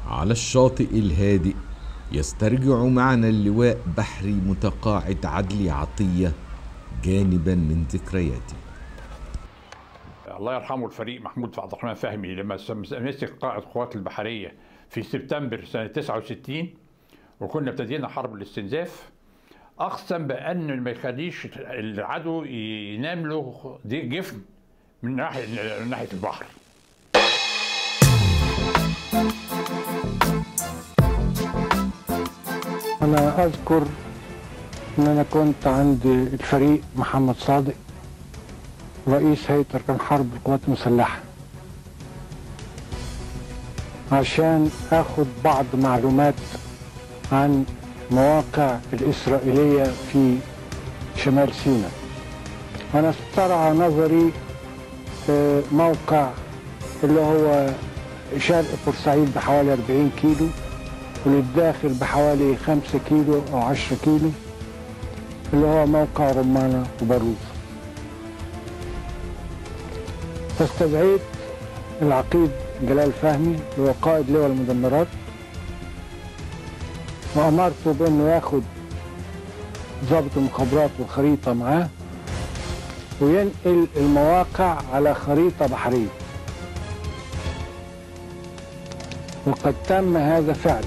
على الشاطئ الهادئ يسترجع معنا اللواء بحري متقاعد عدلي عطية جانبا من ذكرياته الله يرحمه الفريق محمود عبد الرحمن فهمي لما مسك قائد القوات البحريه في سبتمبر سنه 69 وكنا ابتدينا حرب الاستنزاف اقسم بان ما يخليش العدو ينام له جفن من ناحيه من ناحيه البحر أنا أذكر إن أنا كنت عند الفريق محمد صادق رئيس هيئة أركان حرب القوات المسلحة عشان آخد بعض معلومات عن مواقع الإسرائيلية في شمال سيناء أنا استرعى نظري آه، موقع اللي هو شرق بورسعيد بحوالي 40 كيلو وللداخل بحوالي 5 كيلو أو 10 كيلو اللي هو موقع رمانة وباروز فاستدعيت العقيد جلال فهمي اللي هو قائد لواء المدمرات وأمرته بأنه ياخد ضابط المخابرات والخريطة معاه وينقل المواقع على خريطة بحرية وقد تم هذا فعلا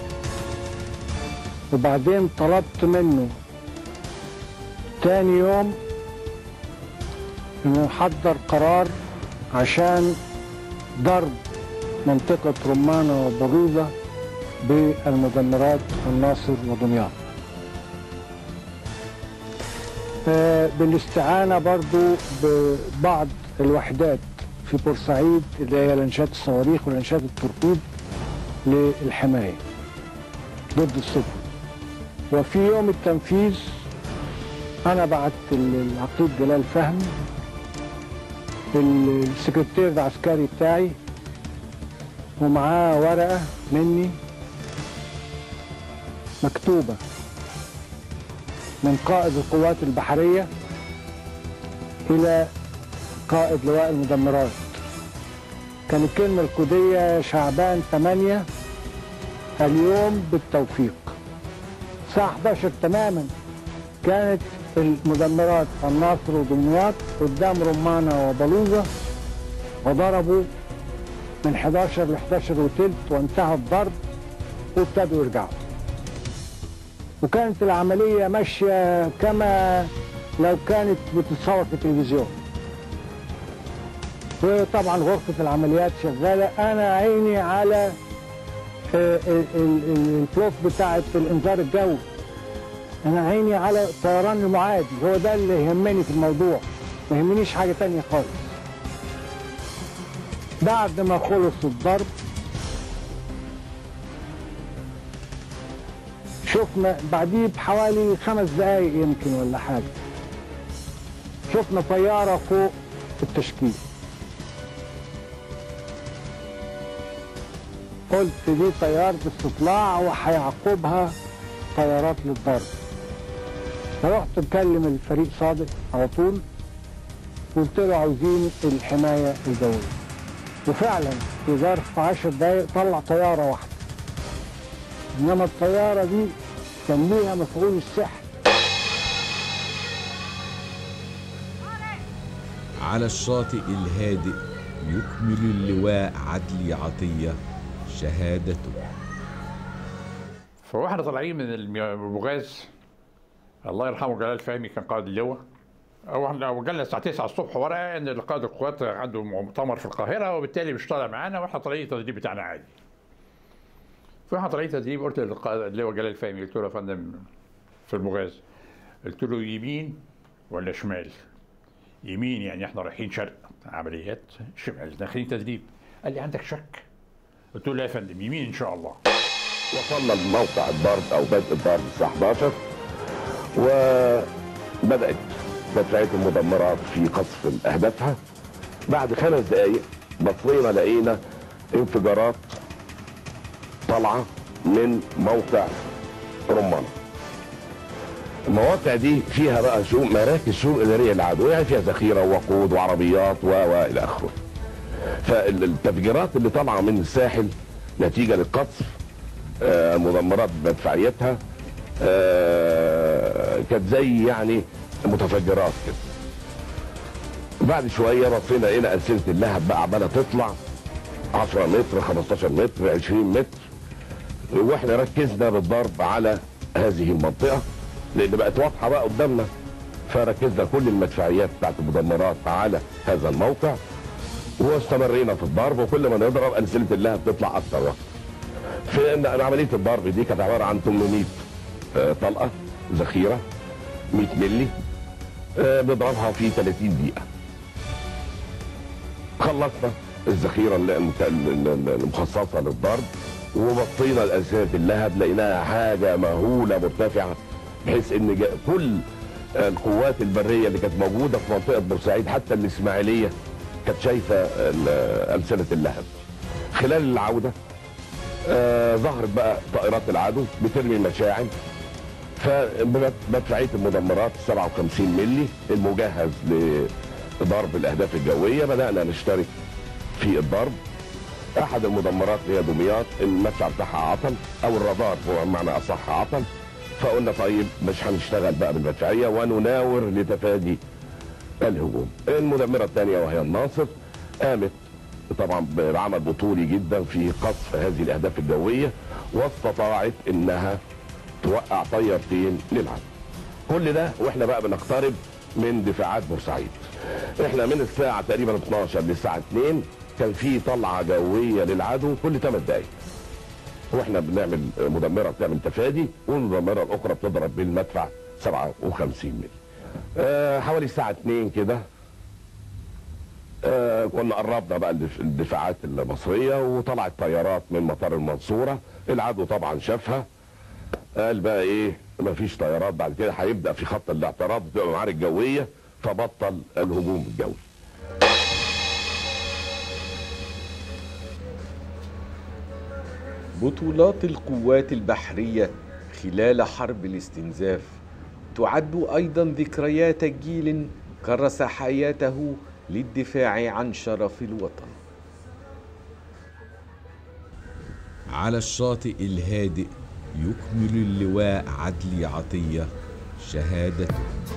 وبعدين طلبت منه تاني يوم انه يحضر قرار عشان ضرب منطقة رمانة وبروزة بالمدمرات الناصر ودمياط آه، بالاستعانة برضو ببعض الوحدات في بورسعيد اللي هي لانشات الصواريخ ولانشات التوربيد للحماية ضد السفن وفي يوم التنفيذ أنا بعت العقيد جلال فهمي السكرتير العسكري بتاعي ومعاه ورقة مني مكتوبة من قائد القوات البحرية إلى قائد لواء المدمرات كان الكلمة الكودية شعبان 8 اليوم بالتوفيق الساعة 11 تماما كانت المدمرات الناصر ودمياط قدام رمانة وبلوزة وضربوا من 11 ل 11 وتلت وانتهى الضرب وابتدوا يرجعوا وكانت العملية ماشية كما لو كانت بتتصور في التلفزيون وطبعا غرفة العمليات شغالة أنا عيني على آه، ال- ال- ال- البلوك بتاعة الإنذار الجوي أنا عيني على الطيران المعادي هو ده اللي يهمني في الموضوع ما يهمنيش حاجة تانية خالص بعد ما خلص الضرب شفنا بعديه بحوالي خمس دقايق يمكن ولا حاجة شفنا طيارة فوق التشكيل قلت دي طيارة استطلاع وهيعقبها طيارات للضرب فرحت مكلم الفريق صادق على طول قلت له عاوزين الحماية الجوية وفعلا في ظرف 10 دقايق طلع طيارة واحدة انما الطيارة دي كان ليها مفعول السحر على الشاطئ الهادئ يكمل اللواء عدلي عطية شهادته فواحنا طالعين من المغاز الله يرحمه جلال فهمي كان قائد اللواء او احنا وجالنا الساعه 9 الصبح ورقه ان قائد القوات عنده مؤتمر في القاهره وبالتالي مش طالع معانا واحنا طالعين التدريب بتاعنا عادي. فاحنا طالعين تدريب قلت للقائد اللواء جلال فهمي قلت له يا فندم في المغاز قلت له يمين ولا شمال؟ يمين يعني احنا رايحين شرق عمليات شمال داخلين تدريب قال لي عندك شك؟ قلت له لا يا فندم يمين ان شاء الله وصلنا لموقع الضرب او بدء الضرب الساعه 11 وبدات مدفعيه المدمرات في قصف اهدافها بعد خمس دقائق بصينا لقينا انفجارات طالعه من موقع رمان المواقع دي فيها بقى سوق مراكز سوق اداريه للعدو يعني فيها ذخيره ووقود وعربيات و والى اخره فالتفجيرات اللي طالعه من الساحل نتيجه للقصف آه، المدمرات بمدفعيتها آه، كانت زي يعني متفجرات كده بعد شويه بصينا لقينا السنه اللهب بقى عماله تطلع 10 متر 15 متر 20 متر واحنا ركزنا بالضرب على هذه المنطقه لان بقت واضحه بقى قدامنا فركزنا كل المدفعيات بتاعت المدمرات على هذا الموقع واستمرينا في الضرب وكل ما نضرب ألسنة اللهب تطلع أكتر وأكتر. في إن عملية الضرب دي كانت عبارة عن 800 آه، طلقة ذخيرة 100 ملي آه، بنضربها في 30 دقيقة. خلصنا الذخيرة اللي- المت- ال- المخصصة للضرب وبصينا لألسنة اللهب لقيناها حاجة مهولة مرتفعة بحيث إن جا- كل القوات البرية اللي كانت موجودة في منطقة بورسعيد حتى الإسماعيلية كانت شايفة ال- ألسنة اللهب. خلال العودة آه ظهرت بقى طائرات العدو بترمي مشاعل فمدفعية المدمرات 57 ملي المجهز لضرب الأهداف الجوية بدأنا نشترك في الضرب أحد المدمرات هي دمياط المدفع بتاعها عطل أو الرادار هو معنى أصح عطل فقلنا طيب مش هنشتغل بقى بالمدفعية ونناور لتفادي الهجوم المدمرة الثانية وهي الناصر قامت طبعا بعمل بطولي جدا في قصف هذه الاهداف الجويه واستطاعت انها توقع طيارتين للعدو. كل ده واحنا بقى بنقترب من دفاعات بورسعيد. احنا من الساعه تقريبا 12 للساعه 2 كان في طلعه جويه للعدو كل 8 دقائق. واحنا بنعمل مدمره بتعمل تفادي والمدمره الاخرى بتضرب بالمدفع 57 مللي. آه حوالي الساعه 2 كده آه، كنا قربنا بقى الدف- الدفاعات المصريه وطلعت طيارات من مطار المنصوره العدو طبعا شافها قال بقى ايه مفيش طيارات بعد كده هيبدا في خط الاعتراض بتبقى معارك جويه فبطل الهجوم الجوي بطولات القوات البحرية خلال حرب الاستنزاف تعد أيضا ذكريات جيل كرس حياته للدفاع عن شرف الوطن على الشاطئ الهادئ يكمل اللواء عدلي عطية شهادته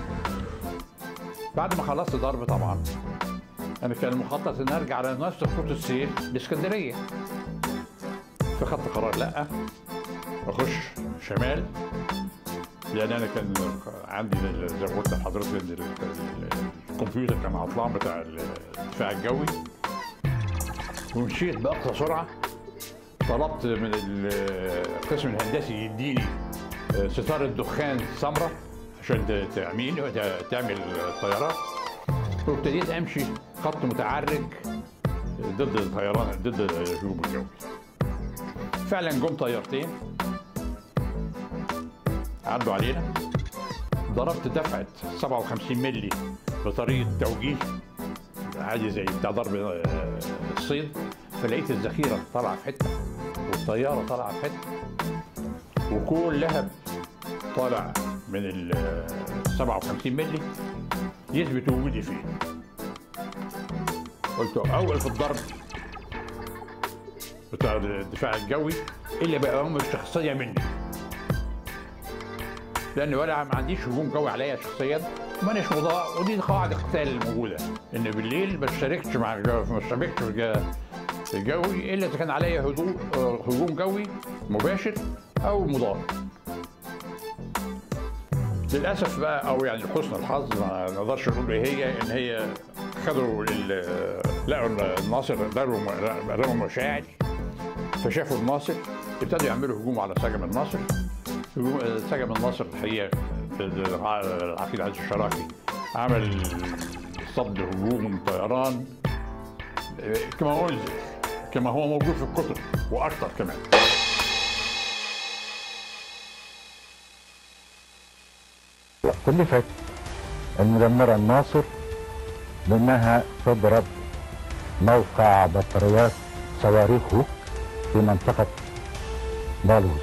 بعد ما خلصت ضرب طبعا انا كان المخطط ان ارجع على نفس خطوط السير باسكندريه فخدت قرار لا اخش شمال لان انا كان عندي ال- زي ما قلت لحضرتك ان ال- ال- الكمبيوتر كان عطلان بتاع الدفاع الجوي ومشيت باقصى سرعه طلبت من القسم الهندسي يديني ستاره دخان سمراء عشان ت- تعميل ت- تعمل الطيارات وابتديت امشي خط متعرج ضد الطيران ضد الهجوم الجوي فعلا جم طيارتين عدوا علينا ضربت دفعه 57 ملي بطريقه توجيه عادي زي بتاع ضرب آه، الصيد فلقيت الذخيره طالعه في حته والطياره طالعه في حته وكل لهب طالع من ال 57 ملي يثبت وجودي فيه قلت اول في الضرب بتاع الدفاع الجوي اللي بقى هم الشخصيه مني لان ولا ما عنديش هجوم جوي عليا شخصيا مانيش مضاء ودي قواعد القتال الموجوده ان بالليل ما اشتركش مع الجو ما اشتركش في الج- في الجوي الا اذا كان عليا هدوء آه، هجوم جوي مباشر او مضاد للاسف بقى او يعني لحسن الحظ ما نقدرش نقول ايه هي ان هي خدوا ال- لقوا الناصر رموا رموا مشاعل فشافوا الناصر ابتدوا يعملوا هجوم على سجن الناصر هجوم سجن الناصر الحقيقه العقيد عزيز الشراكي عمل صد هجوم طيران كما انزل كما هو موجود في الكتب واكثر كمان كلفت المدمرة الناصر بأنها تضرب موقع بطاريات صواريخ هوك في منطقة بالوز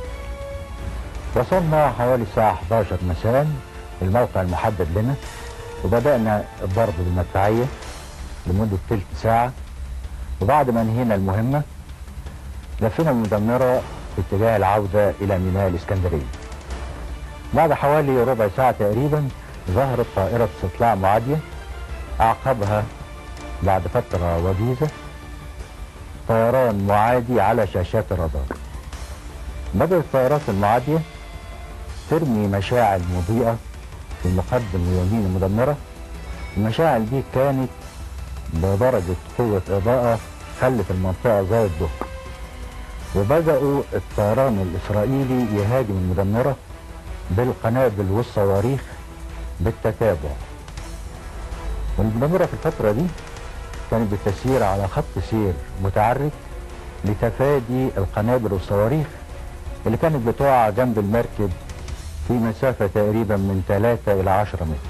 وصلنا حوالي الساعة 11 مساء الموقع المحدد لنا وبدأنا الضرب بالمدفعية لمدة تلت ساعة وبعد ما انهينا المهمة لفينا المدمرة في اتجاه العودة إلى ميناء الإسكندرية بعد حوالي ربع ساعة تقريبا ظهرت طائرة استطلاع معادية أعقبها بعد فترة وجيزة طيران معادي على شاشات الرادار بدأت الطائرات المعادية ترمي مشاعل مضيئة في مقدم ويمين المدمرة المشاعل دي كانت بدرجة قوة إضاءة خلت المنطقة زي الظهر وبدأوا الطيران الإسرائيلي يهاجم المدمرة بالقنابل والصواريخ بالتتابع والمدمرة في الفترة دي كانت بتسير على خط سير متعرج لتفادي القنابل والصواريخ اللي كانت بتقع جنب المركب في مسافة تقريبا من 3 إلى 10 متر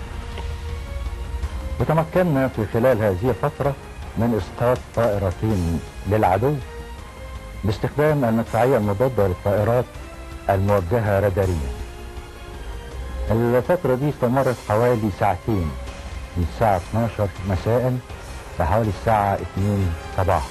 وتمكنا في خلال هذه الفترة من إسقاط طائرتين للعدو باستخدام المدفعية المضادة للطائرات الموجهة راداريا الفترة دي استمرت حوالي ساعتين من الساعة 12 مساء لحوالي الساعة 2 صباحا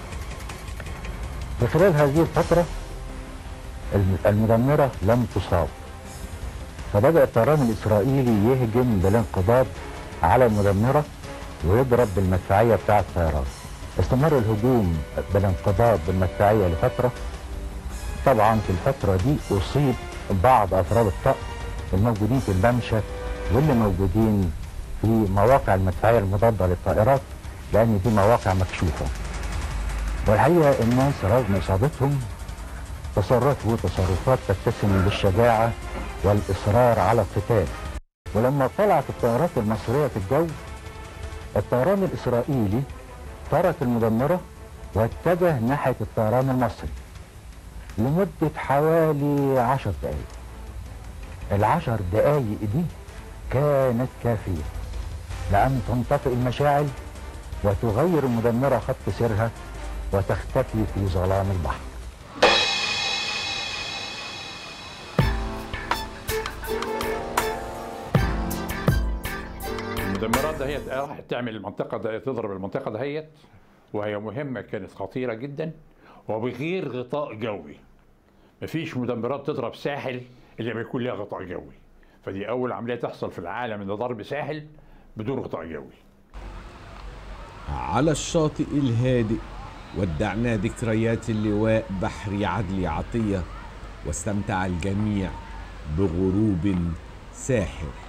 في خلال هذه الفترة الم- المدمرة لم تصاب فبدأ الطيران الإسرائيلي يهجم بالانقضاض على المدمرة ويضرب بالمدفعية بتاع الطيران استمر الهجوم بالانقضاض بالمدفعية لفترة طبعا في الفترة دي أصيب بعض أفراد الطقم الموجودين في الممشى واللي موجودين في مواقع المدفعية المضادة للطائرات لأن دي مواقع مكشوفة والحقيقة الناس رغم إصابتهم تصرفوا تصرفات تتسم بالشجاعة والإصرار على القتال ولما طلعت الطائرات المصرية في الجو الطيران الإسرائيلي ترك المدمرة واتجه ناحية الطيران المصري لمدة حوالي عشر دقايق العشر دقايق دي كانت كافية لأن تنطفئ المشاعل وتغير المدمرة خط سيرها وتختفي في ظلام البحر المدمرات دهيت راحت تعمل المنطقه ده تضرب المنطقه دهيت وهي مهمه كانت خطيره جدا وبغير غطاء جوي مفيش مدمرات تضرب ساحل الا لما يكون لها غطاء جوي فدي اول عمليه تحصل في العالم ان ضرب ساحل بدون غطاء جوي على الشاطئ الهادئ ودعنا ذكريات اللواء بحري عدلي عطية واستمتع الجميع بغروب ساحر